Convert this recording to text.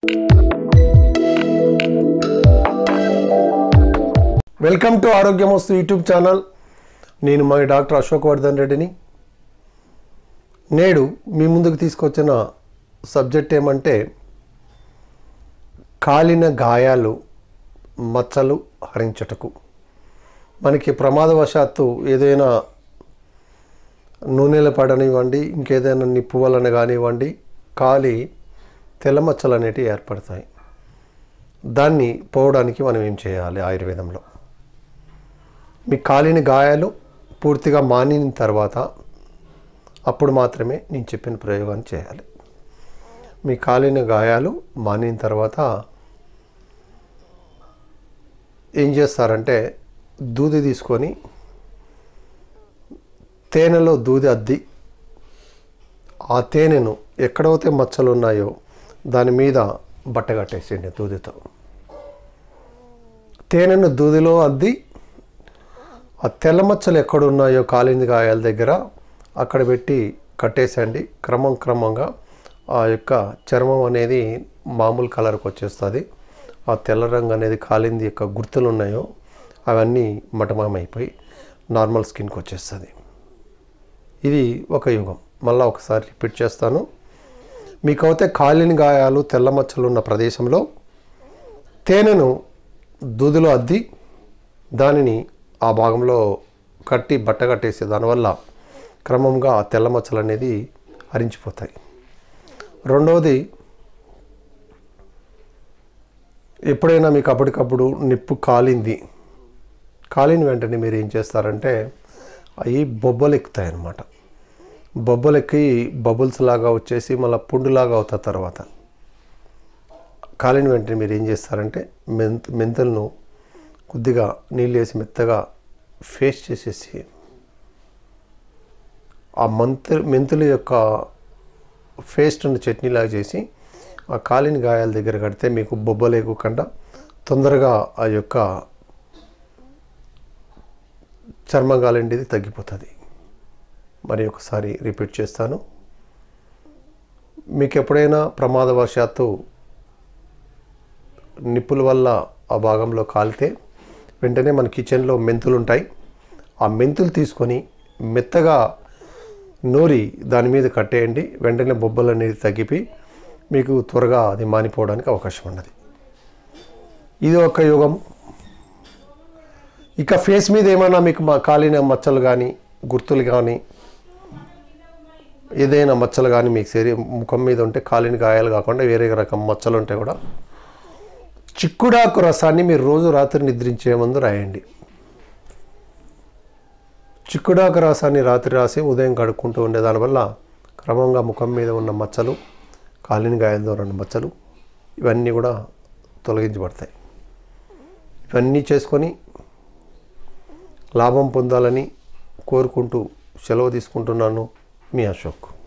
welcome to Arogyamastu YouTube channel నేను మా doctor Ashok Vardhan రెడ్డిని నేడు మీ ముందుకు తీసుకొచ్చిన సబ్జెక్ట్ ఏమంటే కాలిన గాయాలు మచ్చలు హరించటకు మనకి ప్రమాదవశాత్తు ఏదైనా నూనెలు పడనివ్వండి ఇంకేదైనా నిప్పు వలన కానివ్వండి కాలి తెల్లమచ్చలు అనేటివి ఏర్పడతాయి దాన్ని పోవడానికి మనం ఏం చేయాలి ఆయుర్వేదంలో మీ కాలిన గాయాలు పూర్తిగా మానిన తర్వాత అప్పుడు మాత్రమే నేను చెప్పిన ప్రయోగాన్ని చేయాలి మీ కాలిన గాయాలు మానిన తర్వాత ఏం చేస్తారంటే దూది తీసుకొని తేనెలో దూది అద్ది ఆ తేనెను ఎక్కడైతే మచ్చలు ఉన్నాయో దాని మీద బట్ట కట్టేసేయండి దూదితో తేనెను దూదిలో అద్ది ఆ తెల్ల మచ్చలు ఎక్కడున్నాయో కాలింది గాయాల దగ్గర అక్కడ పెట్టి కట్టేసండి క్రమం క్రమంగా ఆ యొక్క చర్మం అనేది మామూలు కలర్కి వచ్చేస్తుంది ఆ తెల్ల రంగు అనేది కాలింది యొక్క గుర్తులు ఉన్నాయో అవన్నీ మటమమైపోయి నార్మల్ స్కిన్కి వచ్చేస్తుంది ఇది ఒక యుగం మళ్ళీ ఒకసారి రిపీట్ చేస్తాను మీకైతే కాలిన గాయాలు తెల్ల మచ్చలు ఉన్న ప్రదేశంలో తేనెను దూదిలో అద్ది దానిని ఆ భాగంలో కట్టి బట్ట కట్టేసి దానివల్ల క్రమంగా ఆ తెల్ల మచ్చలు అనేది హరించిపోతాయి రెండవది ఎప్పుడైనా మీకు అప్పటికప్పుడు నిప్పు కాలింది కాలిన వెంటనే మీరు ఏం చేస్తారంటే అవి బొబ్బలు ఎక్కుతాయి అన్నమాట బొబ్బలు ఎక్కి బబుల్స్ లాగా వచ్చేసి మళ్ళీ పుండులాగా అవుతాయి తర్వాత కాలిన వెంటనే మీరు ఏం చేస్తారంటే మెంత్ మెంతులను కొద్దిగా నీళ్ళు వేసి మెత్తగా ఫేస్ చేసేసి ఆ మంతు మెంతుల యొక్క పేస్ట్ను చట్నీలాగా చేసి ఆ కాలిన గాయాల దగ్గర కడితే మీకు బొబ్బలు ఎక్కకుండా తొందరగా ఆ యొక్క చర్మగాలండిది తగ్గిపోతుంది మరి ఒకసారి రిపీట్ చేస్తాను మీకు ఎప్పుడైనా ప్రమాదవశాత్తు నిప్పుల వల్ల ఆ భాగంలో కాలితే వెంటనే మన కిచెన్లో మెంతులు ఉంటాయి ఆ మెంతులు తీసుకొని మెత్తగా నూరి దాని మీద కట్టేయండి వెంటనే బొబ్బలు అనేది తగ్గిపోయి మీకు త్వరగా అది మానిపోవడానికి అవకాశం ఉన్నది ఇది ఒక యుగం ఇక ఫేస్ మీద ఏమైనా మీకు మా కాలిన మచ్చలు కానీ గుర్తులు కానీ ఏదైనా మచ్చలు కానీ మీకు శరీరం ముఖం మీద ఉంటే కాలిన గాయాలు కాకుండా వేరే రకం మచ్చలు ఉంటే కూడా చిక్కుడాకు రసాన్ని మీరు రోజు రాత్రి నిద్రించే ముందు రాయండి చిక్కుడాకు రసాన్ని రాత్రి రాసి ఉదయం కడుక్కుంటూ ఉండే దానివల్ల క్రమంగా ముఖం మీద ఉన్న మచ్చలు కాలిన గాయాలతో ఉన్న మచ్చలు ఇవన్నీ కూడా తొలగించబడతాయి ఇవన్నీ చేసుకొని లాభం పొందాలని కోరుకుంటూ సెలవు తీసుకుంటున్నాను మీ అశోక్